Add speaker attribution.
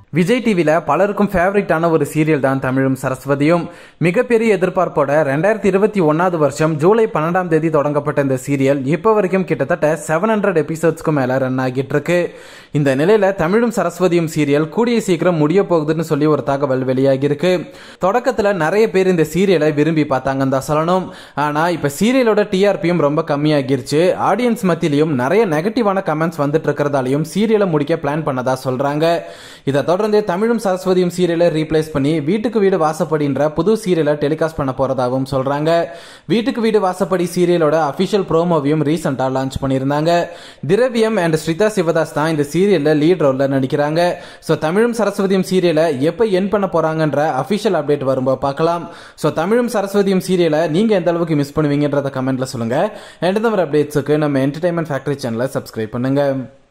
Speaker 1: விஜய் டிவியில் பலருக்கும் ஃபேவரட்டான ஒரு சீரியல் தான் தமிழும் சரஸ்வதியும் மிகப்பெரிய எதிர்பார்ப்போட ரெண்டாயிரத்தி இருபத்தி ஒன்றாவது வருஷம் ஜூலை பன்னெண்டாம் தேதி தொடங்கப்பட்ட இந்த சீரியல் இப்போ வரைக்கும் கிட்டத்தட்ட செவன் ஹண்ட்ரட் எபிசோட்ஸ்க்கு மேலே ரன் ஆகிட்டு இருக்கு இந்த நிலையில் தமிழும் சரஸ்வதியும் சீரியல் கூடிய சீக்கிரம் முடிய போகுதுன்னு சொல்லி ஒரு தகவல் வெளியாகியிருக்கு தொடக்கத்தில் நிறைய பேர் இந்த சீரியலை விரும்பி பார்த்தாங்கன்னு தான் சொல்லணும் ஆனால் இப்போ சீரியலோட டிஆர்பியும் ரொம்ப கம்மியாகிருச்சு ஆடியன்ஸ் மத்தியிலையும் நிறைய நெகட்டிவான கமெண்ட்ஸ் வந்துட்டு இருக்கிறதாலையும் சீரியலை முடிக்க பிளான் பண்ணதா சொல்கிறாங்க இதை தொடர்ந்து தமிழும் சரஸ்வதியும் சீரியலை ரீப்ளேஸ் பண்ணி வீட்டுக்கு வீடு வாசப்படின்ற புது சீரியலை டெலிகாஸ்ட் பண்ண போறதாகவும் சொல்றாங்க வீட்டுக்கு வீடு வாசப்படி சீரியலோட அபிஷியல் ப்ரோமோவையும் ரீசெண்டா லான்ச் பண்ணியிருந்தாங்க திரவியம் அண்ட் ஸ்ரிதா சிவதாஸ் தான் இந்த சீரியல்ல லீட் ரோல்ல நடிக்கிறாங்க ஸோ தமிழும் சரஸ்வதியும் சீரியலை எப்போ என் பண்ண போறாங்கன்ற அபிஷியல் அப்டேட் வரும்போது பார்க்கலாம் ஸோ தமிழும் சரஸ்வதியும் சீரியலை நீங்க எந்த அளவுக்கு மிஸ் பண்ணுவீங்கன்றத கமெண்ட்ல சொல்லுங்க அண்ட் இந்த மாதிரி அப்டேட்ஸுக்கு நம்ம என்டர்டைன்மெண்ட் ஃபேக்டரி சேனலை சப்ஸ்கிரைப் பண்ணுங்க